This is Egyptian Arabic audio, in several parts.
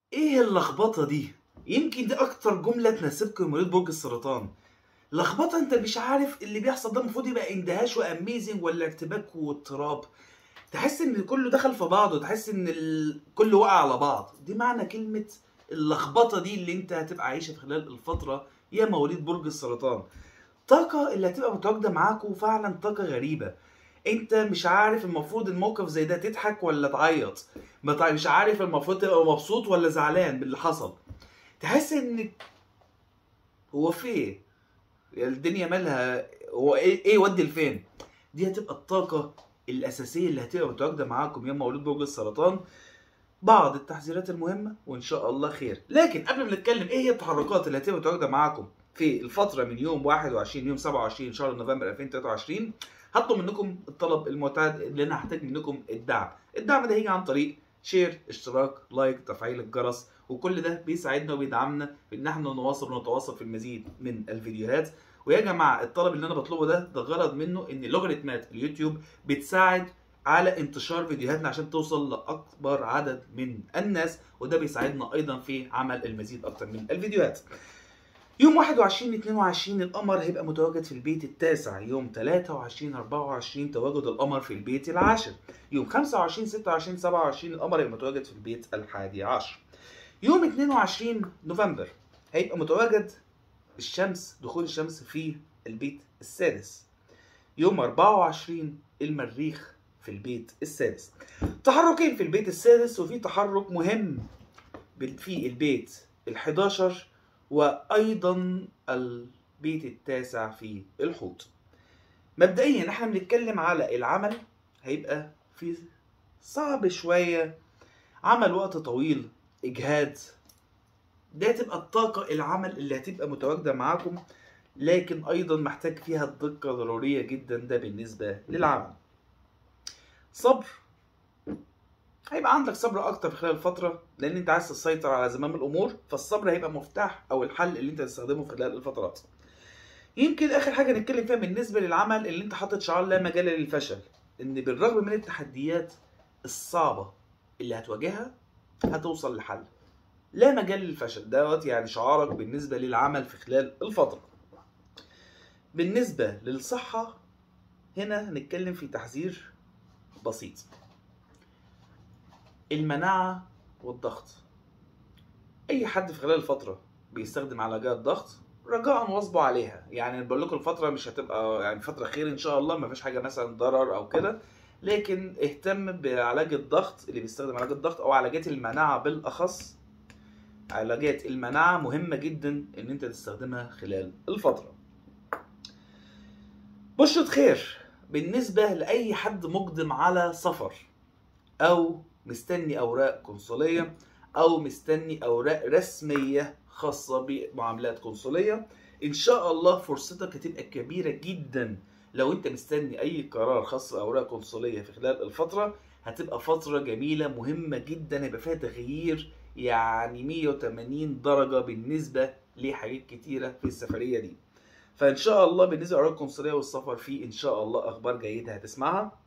ايه اللخبطه دي يمكن دي اكتر جمله تناسبكم يا مريض برج السرطان لخبطه انت مش عارف اللي بيحصل ده المفروض يبقى اندهاش واميزنج ولا ارتباك واضطراب تحس ان كله دخل في بعضه تحس ان ال... كله وقع على بعض دي معنى كلمه اللخبطه دي اللي انت هتبقى عايشها في خلال الفتره يا مواليد برج السرطان طاقه اللي هتبقى متواجده معاكم فعلا طاقه غريبه انت مش عارف المفروض الموقف زي ده تضحك ولا تعيط ما تع- مش عارف المفروض تبقى مبسوط ولا زعلان باللي حصل تحس ان هو في ايه الدنيا مالها هو ايه ايه ودي لفين دي هتبقى الطاقه الاساسيه اللي هتبقى متواجده معاكم يا مواليد برج السرطان بعض التحذيرات المهمه وان شاء الله خير لكن قبل ما نتكلم ايه هي التحركات اللي هتبقى متواجده معاكم في الفتره من يوم 21 يوم 27 شهر نوفمبر 2023 هطلب منكم الطلب المعتاد اللي انا هحتاج منكم الدعم الدعم ده هيجي عن طريق شير اشتراك لايك تفعيل الجرس وكل ده بيساعدنا وبيدعمنا في ان احنا نواصل ونتواصل في المزيد من الفيديوهات ويا جماعه الطلب اللي انا بطلبه ده ده غرض منه ان لوغاريتمات اليوتيوب بتساعد على انتشار فيديوهاتنا عشان توصل لاكبر عدد من الناس وده بيساعدنا ايضا في عمل المزيد اكتر من الفيديوهات يوم 21 22 القمر هيبقى متواجد في البيت التاسع يوم 23 24 تواجد القمر في البيت العاشر يوم 25 26 27 القمر هيبقى متواجد في البيت الحادي عشر يوم 22 نوفمبر هيبقى متواجد الشمس دخول الشمس في البيت السادس يوم 24 المريخ في البيت السادس تحركين في البيت السادس وفي تحرك مهم في البيت ال11 وايضا البيت التاسع في الحوت مبدئيا احنا بنتكلم على العمل هيبقى في صعب شويه عمل وقت طويل اجهاد ده تبقى الطاقه العمل اللي هتبقى متواجده معاكم لكن ايضا محتاج فيها الدقه ضروريه جدا ده بالنسبه للعمل صبر هيبقى عندك صبر اكتر في خلال الفتره لان انت عايز تسيطر على زمام الامور فالصبر هيبقى مفتاح او الحل اللي انت تستخدمه في خلال الفترات يمكن اخر حاجه نتكلم فيها بالنسبه للعمل اللي انت حاطط شعار لا مجال للفشل ان بالرغم من التحديات الصعبه اللي هتواجهها هتوصل لحل لا مجال للفشل دوت يعني شعارك بالنسبه للعمل في خلال الفتره بالنسبه للصحه هنا هنتكلم في تحذير بسيط المناعة والضغط أي حد في خلال الفترة بيستخدم علاجات ضغط رجاء واظبوا عليها يعني بقول لكم الفترة مش هتبقى يعني فترة خير إن شاء الله ما فيش حاجة مثلا ضرر أو كده لكن اهتم بعلاج الضغط اللي بيستخدم علاج الضغط أو علاجات المناعة بالأخص علاجات المناعة مهمة جدا إن أنت تستخدمها خلال الفترة بشرة خير بالنسبة لأي حد مقدم على سفر أو مستني اوراق قنصليه او مستني اوراق رسميه خاصه بمعاملات قنصليه ان شاء الله فرصتك هتبقى كبيره جدا لو انت مستني اي قرار خاص باوراق قنصليه في خلال الفتره هتبقى فتره جميله مهمه جدا هيبقى فيها تغيير يعني 180 درجه بالنسبه لحاجات كتيره في السفريه دي فان شاء الله بالنسبه للاوراق القنصليه والسفر فيه ان شاء الله اخبار جيده هتسمعها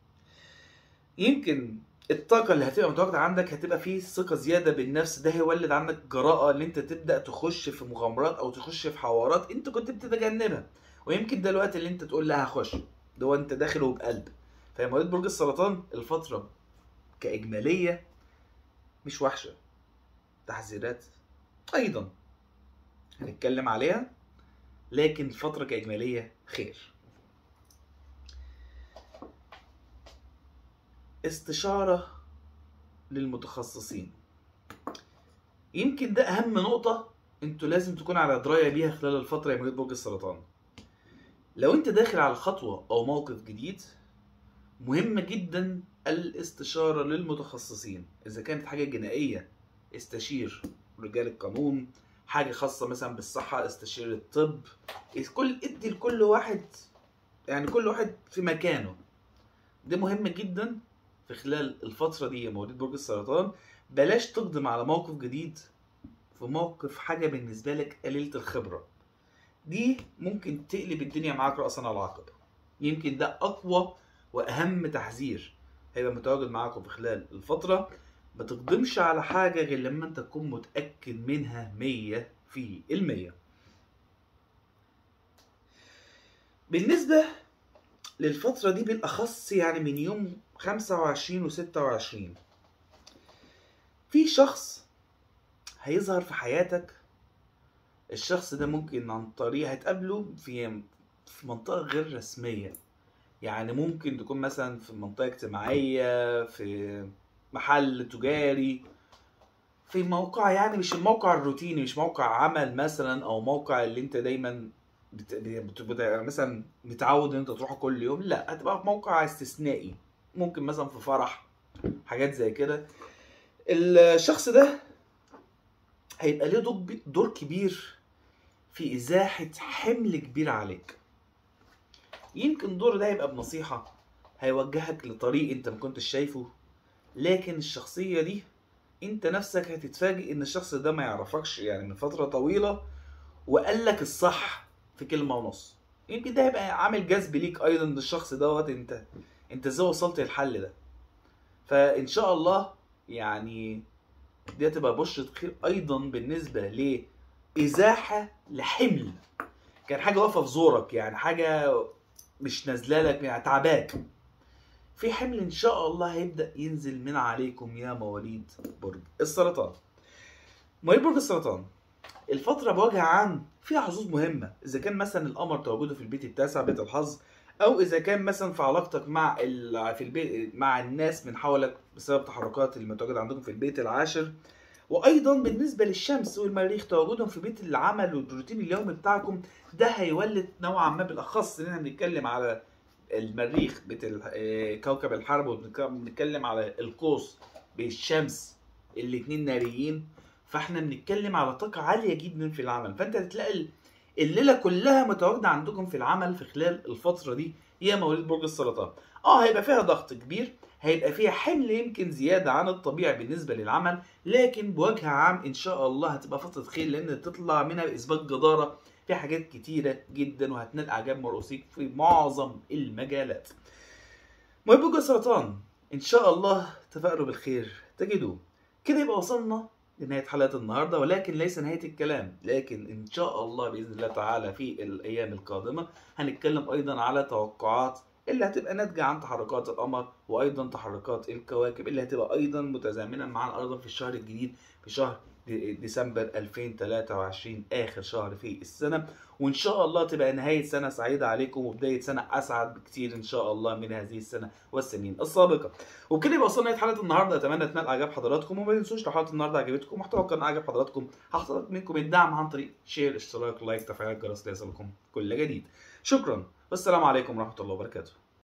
يمكن الطاقة اللي هتبقى متواجدة عندك هتبقى فيه ثقة زيادة بالنفس ده هيولد عندك جراءة ان انت تبدأ تخش في مغامرات او تخش في حوارات انت كنت بتتجنبها ويمكن ده الوقت اللي انت تقول لا هخش ده هو انت داخل وبقلب فيا مواليد برج السرطان الفترة كإجمالية مش وحشة تحذيرات أيضا هنتكلم عليها لكن الفترة كإجمالية خير استشارة للمتخصصين يمكن ده أهم نقطة انتوا لازم تكون على دراية بيها خلال الفترة يا مريض برج السرطان لو انت داخل على خطوة أو موقف جديد مهم جدا الاستشارة للمتخصصين إذا كانت حاجة جنائية استشير رجال القانون حاجة خاصة مثلا بالصحة استشير الطب كل ادي لكل واحد يعني كل واحد في مكانه ده مهم جدا في خلال الفترة دي يا مواليد برج السرطان بلاش تقدم على موقف جديد في موقف حاجة بالنسبة لك قليلة الخبرة دي ممكن تقلب الدنيا معاك رأسا على عقب يمكن ده أقوى وأهم تحذير هيبقى متواجد معاكم في خلال الفترة ما تقدمش على حاجة غير لما انت تكون متأكد منها مية في المية بالنسبة للفترة دي بالأخص يعني من يوم 25 و 26 في شخص هيظهر في حياتك الشخص ده ممكن عن طريق هتقابله في في منطقة غير رسمية يعني ممكن تكون مثلا في منطقة اجتماعية في محل تجاري في موقع يعني مش الموقع الروتيني مش موقع عمل مثلا او موقع اللي انت دايما بت... بت... بت... مثلا متعود ان انت تروحه كل يوم لا هتبقى في موقع استثنائي ممكن مثلا في فرح حاجات زي كده الشخص ده هيبقى له دور دور كبير في ازاحه حمل كبير عليك يمكن الدور ده يبقى بنصيحه هيوجهك لطريق انت ما كنتش شايفه لكن الشخصيه دي انت نفسك هتتفاجئ ان الشخص ده ما يعرفكش يعني من فتره طويله وقال لك الصح في كلمه ونص يمكن ده هيبقى عامل جذب ليك ايضا للشخص دوت انت انت ازاي وصلت للحل ده فان شاء الله يعني دي هتبقى بشرة خير ايضا بالنسبة لازاحة لحمل كان حاجة واقفة في زورك يعني حاجة مش نازلة لك يعني تعباك في حمل ان شاء الله هيبدأ ينزل من عليكم يا مواليد برج السرطان مواليد برج السرطان الفترة بوجه عام فيها حظوظ مهمة إذا كان مثلا القمر تواجده في البيت التاسع بيت الحظ أو إذا كان مثلا في علاقتك مع ال... في البيت مع الناس من حولك بسبب تحركات المتواجدة عندكم في البيت العاشر وأيضا بالنسبة للشمس والمريخ تواجدهم في بيت العمل والروتين اليومي بتاعكم ده هيولد نوعا ما بالأخص إن احنا بنتكلم على المريخ بيت ال... كوكب الحرب وبنتكلم على القوس بالشمس الاتنين ناريين فاحنا بنتكلم على طاقة عالية جدا في العمل فانت هتلاقي الليلة كلها متواجدة عندكم في العمل في خلال الفترة دي يا مواليد برج السرطان اه هيبقى فيها ضغط كبير هيبقى فيها حمل يمكن زيادة عن الطبيعي بالنسبة للعمل لكن بوجه عام ان شاء الله هتبقى فترة خير لان تطلع منها بإثبات جدارة في حاجات كتيرة جدا وهتنال اعجاب مرؤوسيك في معظم المجالات مواليد برج السرطان ان شاء الله تفائلوا بالخير تجدوه كده يبقى وصلنا لنهاية حلقة النهاردة ولكن ليس نهاية الكلام لكن إن شاء الله بإذن الله تعالى في الأيام القادمة هنتكلم أيضا على توقعات اللي هتبقى ناتجة عن تحركات القمر وأيضا تحركات الكواكب اللي هتبقى أيضا متزامنة معانا أيضا في الشهر الجديد في شهر ديسمبر 2023 آخر شهر في السنة وإن شاء الله تبقى نهاية سنة سعيدة عليكم وبداية سنة أسعد بكتير إن شاء الله من هذه السنة والسنين السابقة وبكده يبقى وصلنا لحلقة النهاردة أتمنى تنال إعجاب حضراتكم وما تنسوش لو حلقة النهاردة عجبتكم محتوى القناة عجب حضراتكم هحتاج منكم الدعم عن طريق شير اشتراك لايك تفعيل الجرس ليصلكم كل جديد شكرا والسلام عليكم ورحمة الله وبركاته